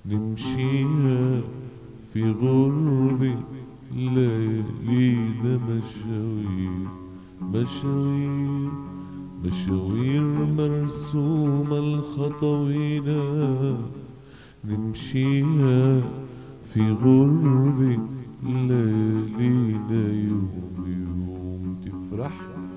نمشيها في غرب ليالينا مشاوير مشاوير مشاوير مرسومة الخطوينا نمشيها في غرب ليالينا يوم يوم تفرح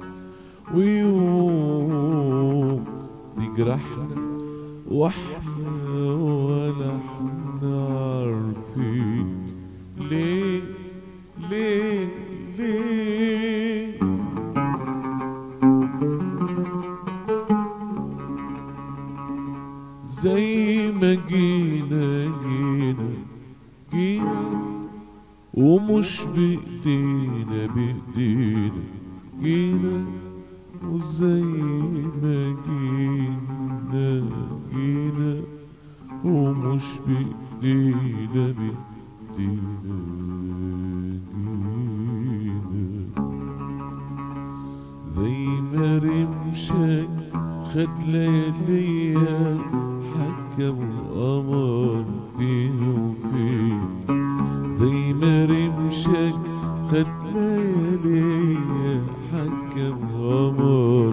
ويوم تجرحنا واحنا ولا احنا عارفين ليه ليه ليه زي ما جينا جينا جينا ومش بإيدينا بإيدينا جينا وزي ما جينا جينا ومش بإيدينا بإيدينا جينا زي ما رمشك خد لياليا حكم القمر فين وفين زي ما رمشك خد لياليا حكم القمر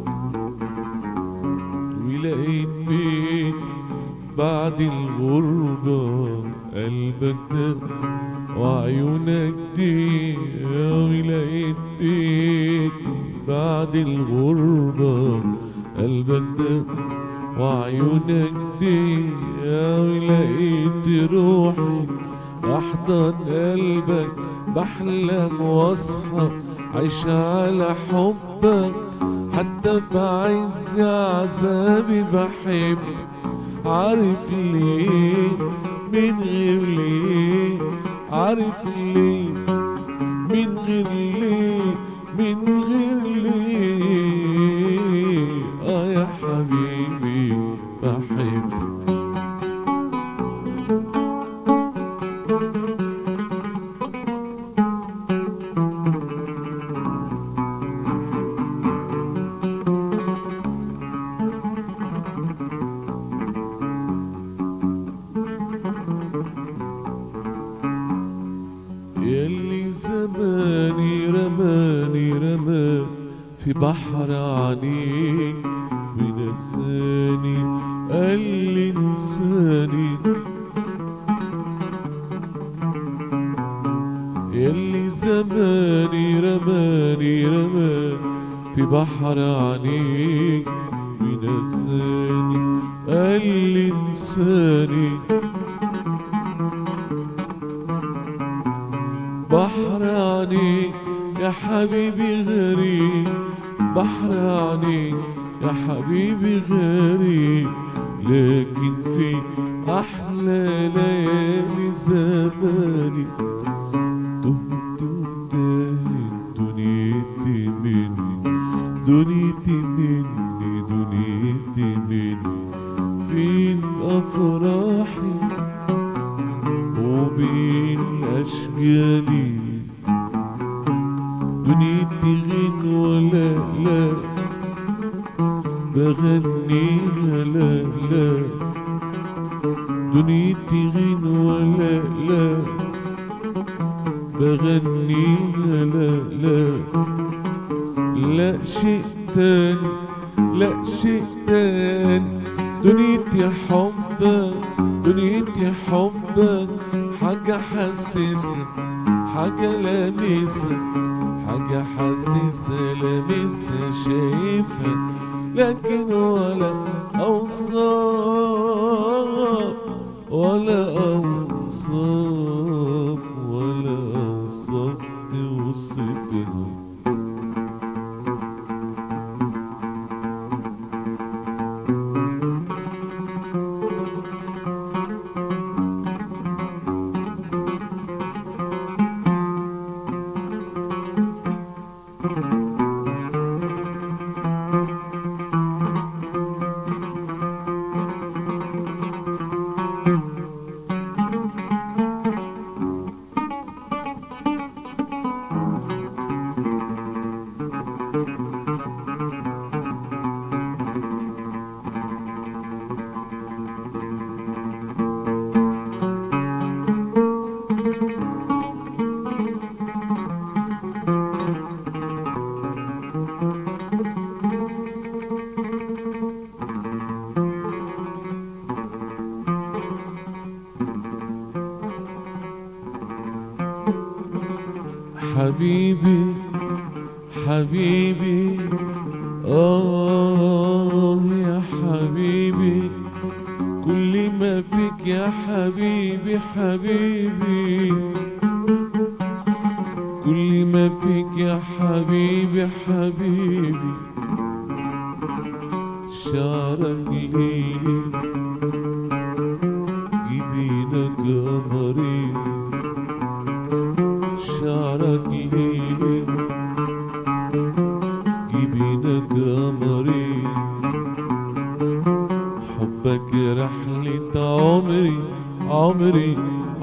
ولقيت بيت بعد الغربة قلبك ده وعيونك دي ولقيت بيت بعد الغربة قلبك ده وعيونك دي ولقيت روحي احضن قلبك بحلم واصحى عيش على حبك حتى في عز عذابي بحب عارف ليه من غير ليه عارف ليه من غير ليه من غير ليه اه يا حبيبي بحبك يلي زماني رماني رمى في بحر عنيك ونساني قال لي انساني يلي زماني رماني رمى في بحر عنيك ونساني قال لي انساني بحر عينيك يا حبيبي غريب بحر عينيك يا حبيبي غريب لكن في أحلى ليالي زماني تهت وتاهت دنيتي مني دنيتي مني دنيتي مني فين أفراحي وبين أشجاني دنيتي غن ولا لا بغنيها لا لا دنيتي غن ولا لا بغنيها لا لا لا شيء تاني لا شيء تاني دنيتي حبك دنيتي حبك حاجة حساسة حاجة لامسة حاجة حساسة لامسة شايفها لكن ولا أوصاف ولا أوصاف ولا أوصاف توصفها حبيبي حبيبي آه يا حبيبي كل ما فيك يا حبيبي حبيبي كل ما فيك يا حبيبي حبيبي شعرك ليلي جبينك قمري شعرك ليلي جبينك قمري حبك رحلة عمري عمري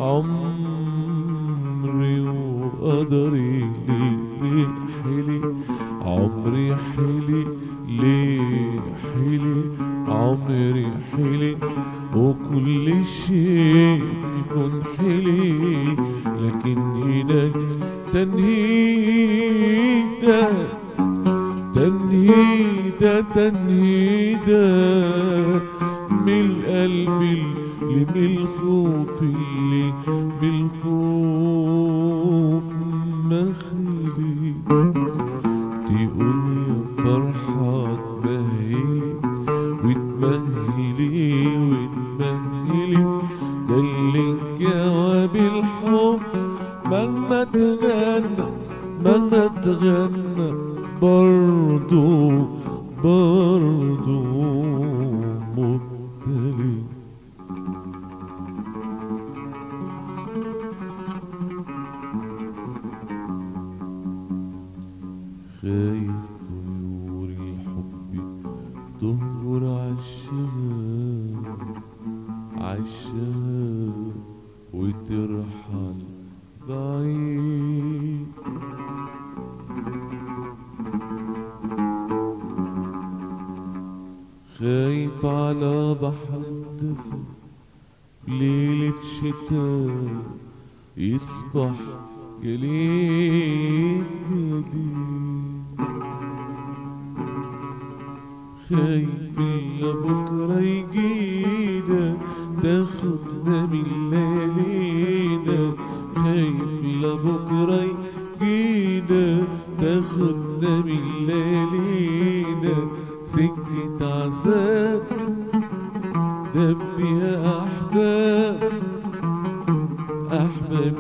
عمري وقدري ليه حلي عمري حلي ليه حلي عمري حلي وكل شيء يكون حلي لكن هناك تنهيدة تنهيدة تنهيدة من القلب اللي من الخوف اللي من الخوف مخلي تقول يا فرحة تمهلي وتمهلي وتمهلي ده اللي جواب الحب مهما تغنى مهما تغنى برضو برضو مبتلي خايف طيور الحب تهجر عالشباب عالشباب وترحل بعيد خايف على بحر الدفا ليلة شتاء يصبح جليد جليد خايف إلا بكرة يجينا تاخدنا من ليالينا خايف إلا بكرة يجينا تاخدنا من ليالينا سكة عذاب دب فيها أحباب أحباب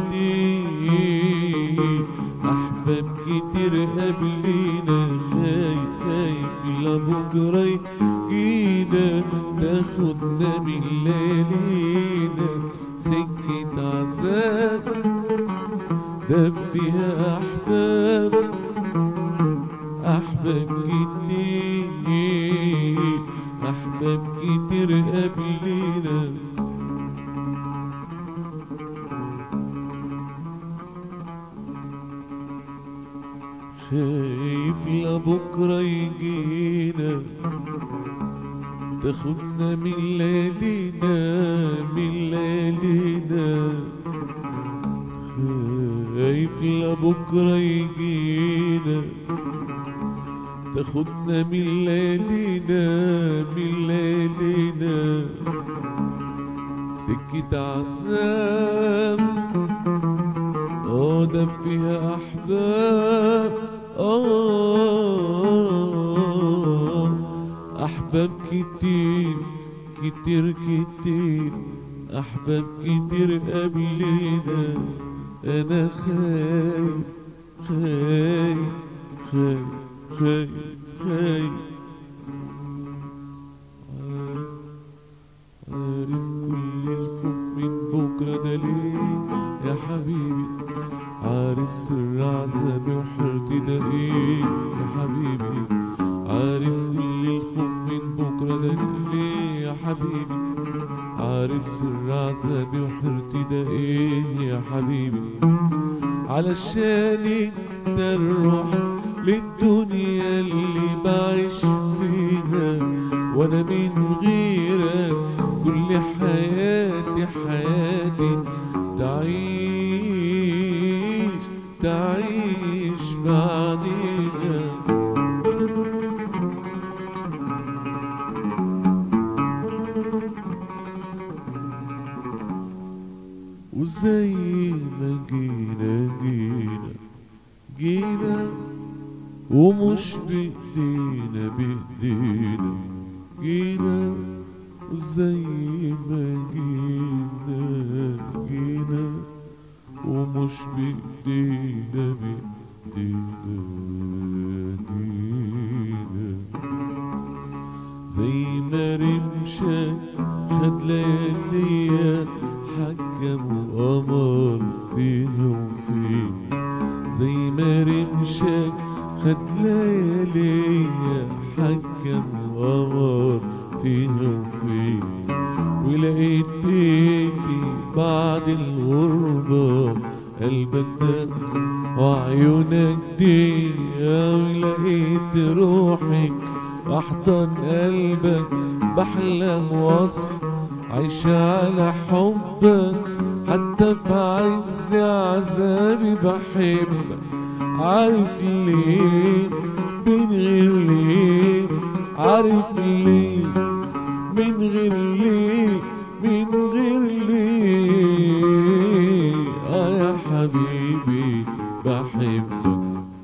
كتير أحباب كتير قبلينا خايف خايف لبكرة يجينا تاخدنا من ليالينا سكة عذاب دب فيها أحباب أحباب كتير أحباب كتير قبلينا خايف لبكرة يجينا تاخدنا من ليالينا من ليالينا خايف لبكرة يجينا تاخدنا من ليالينا من ليالينا سكة عذاب اه ده فيها احباب اه احباب كتير كتير كتير احباب كتير قبلنا انا خايف خايف خايف خايف خايف عارف عارف كل الخوف من بكرة ده ليه يا حبيبي عارف سر عذابي وحيرتي ده ايه يا حبيبي عارف كل الخوف من بكرة ده ليه يا حبيبي عارف سر عذابي وحيرتي ده ايه يا حبيبي علشان انت الروح للدنيا اللي بعيش فيها وانا من غيرك كل حياتي حياتي تعيش تعيش بعديها وزي ما جينا جينا جينا ومش بإيدينا بإيدينا جينا وزي ما جينا جينا ومش بإيدينا بإيدينا جينا زي ما رمشة خد لياليا حكم وقمر فين وفين زي ما رمشة خد لياليا حكم وقمر فين وفين ولقيت بيتي بعد الغربة قلبك ده وعيونك دي ولقيت روحي احضن قلبك بحلم وصل عايشة على حبك حتى في عز عذابي بحبك عارف ليه من غير ليه عارف ليه من غير ليه من غير ليه اه يا حبيبي بحبك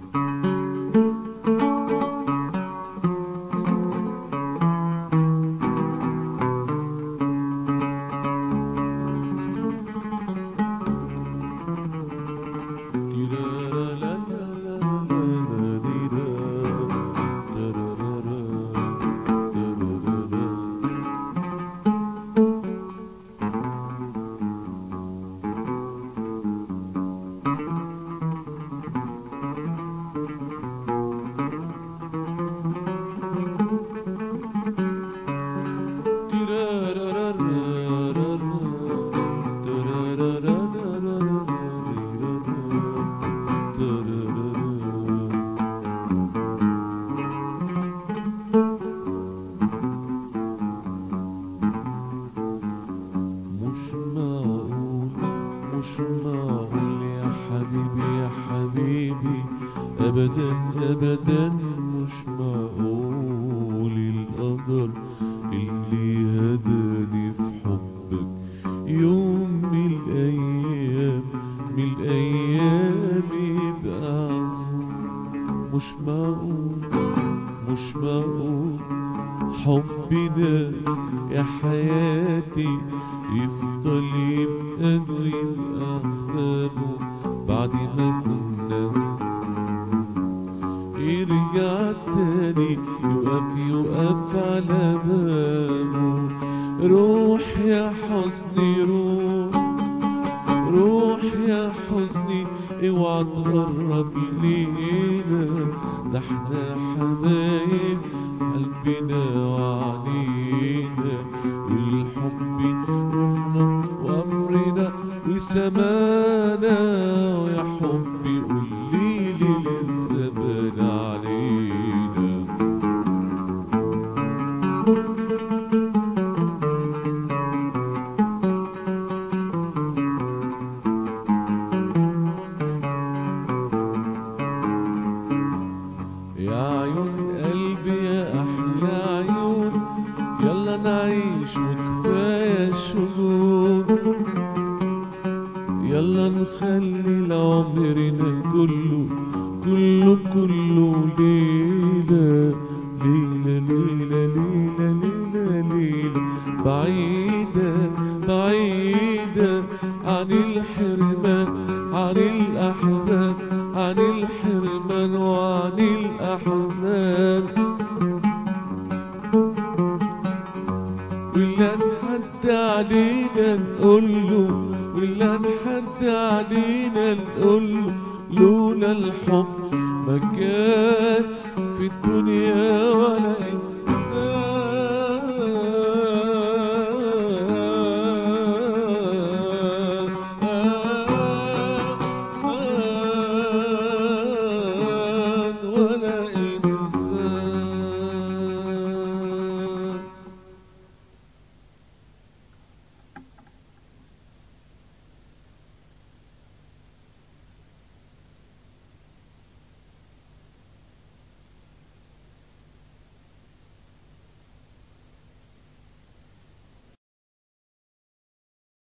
مش معقول مش معقول يا حبيبي يا حبيبي ابدا ابدا مش معقول القدر اللي هداني في حبك يوم من الايام من الايام يبقى عذور مش معقول مش معقول حبنا يا حياتي يفضل يبقى ويبقى أحبابه بعد ما كنا يرجع تاني يقف يقف على بابه روح يا حزني روح روح يا حزني اوعى تقرب لينا ده احنا حبايب قلبنا وعنينا الحب نورنا وامرنا وسمانا ويا حبي قولي لي للزمان علينا يا عيون قلبي يا احلى عيون يلا نعيش وكفايه الشجون يلا نخلي لعمرنا كله كله كله ليلة ليلة ليلة ليلة ليلة ليلة بعيدة بعيدة عن الحرمان عن الأحزان عن الحرمان وعن الأحزان ولا نحد علينا نقوله ولا نحد علينا نقوله لولا الحب ما كان في الدنيا ولا